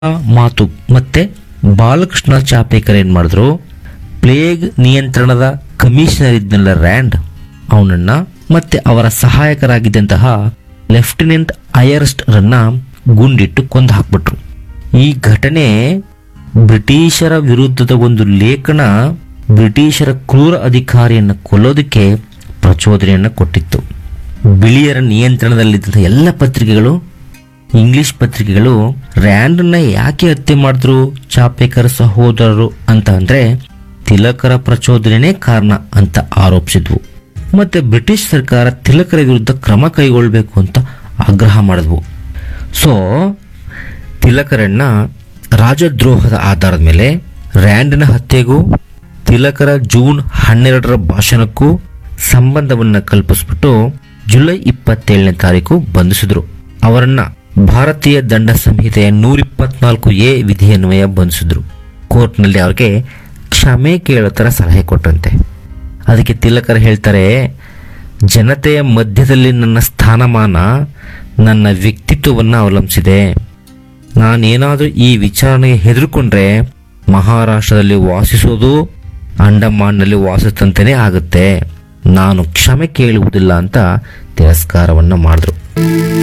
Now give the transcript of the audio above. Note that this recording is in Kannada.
ಮಾತು ಮತ್ತೆ ಬಾಲಕೃಷ್ಣ ಚಾಪೇಕರ್ ಏನ್ ಮಾಡಿದ್ರು ಪ್ಲೇಗ್ ನಿಯಂತ್ರಣದ ಕಮಿಷನರ್ ಇದ್ನಲ್ಲ ರ್ಯಾಂಡ್ ಅವನನ್ನ ಮತ್ತೆ ಅವರ ಸಹಾಯಕರಾಗಿದ್ದಂತಹ ಲೆಫ್ಟಿನೆಂಟ್ ಅಯರ್ಸ್ಟ್ ರನ್ನ ಗುಂಡಿಟ್ಟು ಕೊಂದು ಹಾಕ್ಬಿಟ್ರು ಈ ಘಟನೆ ಬ್ರಿಟಿಷರ ವಿರುದ್ಧದ ಒಂದು ಲೇಖನ ಬ್ರಿಟಿಷರ ಕ್ರೂರ ಅಧಿಕಾರಿಯನ್ನು ಕೊಲ್ಲೋದಕ್ಕೆ ಪ್ರಚೋದನೆಯನ್ನು ಕೊಟ್ಟಿತ್ತು ಬಿಳಿಯರ ನಿಯಂತ್ರಣದಲ್ಲಿದ್ದಂಥ ಎಲ್ಲ ಪತ್ರಿಕೆಗಳು ಇಂಗ್ಲಿಷ್ ಪತ್ರಿಕೆಗಳು ರ್ಯಾಂಡನ್ನ ಯಾಕೆ ಹತ್ಯೆ ಮಾಡಿದ್ರು ಚಾಪೇಕರ್ ಸಹೋದರರು ಅಂತ ಅಂದ್ರೆ ತಿಲಕರ ಪ್ರಚೋದನೆನೇ ಕಾರಣ ಅಂತ ಆರೋಪಿಸಿದ್ವು ಮತ್ತೆ ಬ್ರಿಟಿಷ್ ಸರ್ಕಾರ ತಿಲಕರ ವಿರುದ್ಧ ಕ್ರಮ ಕೈಗೊಳ್ಳಬೇಕು ಅಂತ ಆಗ್ರಹ ಮಾಡಿದ್ವು ಸೊ ತಿಲಕರನ್ನ ರಾಜದ್ರೋಹದ ಆಧಾರದ ಮೇಲೆ ರ್ಯಾಂಡ್ನ ಹತ್ಯೆಗೂ ತಿಲಕರ ಜೂನ್ ಹನ್ನೆರಡರ ಭಾಷಣಕ್ಕೂ ಸಂಬಂಧವನ್ನ ಕಲ್ಪಿಸ್ಬಿಟ್ಟು ಜುಲೈ ಇಪ್ಪತ್ತೇಳನೇ ತಾರೀಕು ಬಂಧಿಸಿದ್ರು ಅವರನ್ನ ಭಾರತೀಯ ದಂಡ ಸಂಹಿತೆಯ ನೂರಿಪ್ಪತ್ನಾಲ್ಕು ಎ ವಿಧಿಯನ್ವಯ ಬಂಧಿಸಿದ್ರು ಕೋರ್ಟ್ನಲ್ಲಿ ಅವ್ರಿಗೆ ಕ್ಷಮೆ ಕೇಳೋ ಥರ ಸಲಹೆ ಕೊಟ್ಟಂತೆ ಅದಕ್ಕೆ ತಿಲಕರು ಹೇಳ್ತಾರೆ ಜನತೆಯ ಮಧ್ಯದಲ್ಲಿ ನನ್ನ ಸ್ಥಾನಮಾನ ನನ್ನ ವ್ಯಕ್ತಿತ್ವವನ್ನು ಅವಲಂಬಿಸಿದೆ ನಾನೇನಾದರೂ ಈ ವಿಚಾರಣೆಗೆ ಹೆದರ್ಕೊಂಡ್ರೆ ಮಹಾರಾಷ್ಟ್ರದಲ್ಲಿ ವಾಸಿಸೋದು ಅಂಡಮಾನ್ನಲ್ಲಿ ವಾಸಿಸಂತೆಯೇ ಆಗುತ್ತೆ ನಾನು ಕ್ಷಮೆ ಕೇಳುವುದಿಲ್ಲ ಅಂತ ತಿರಸ್ಕಾರವನ್ನು ಮಾಡಿದ್ರು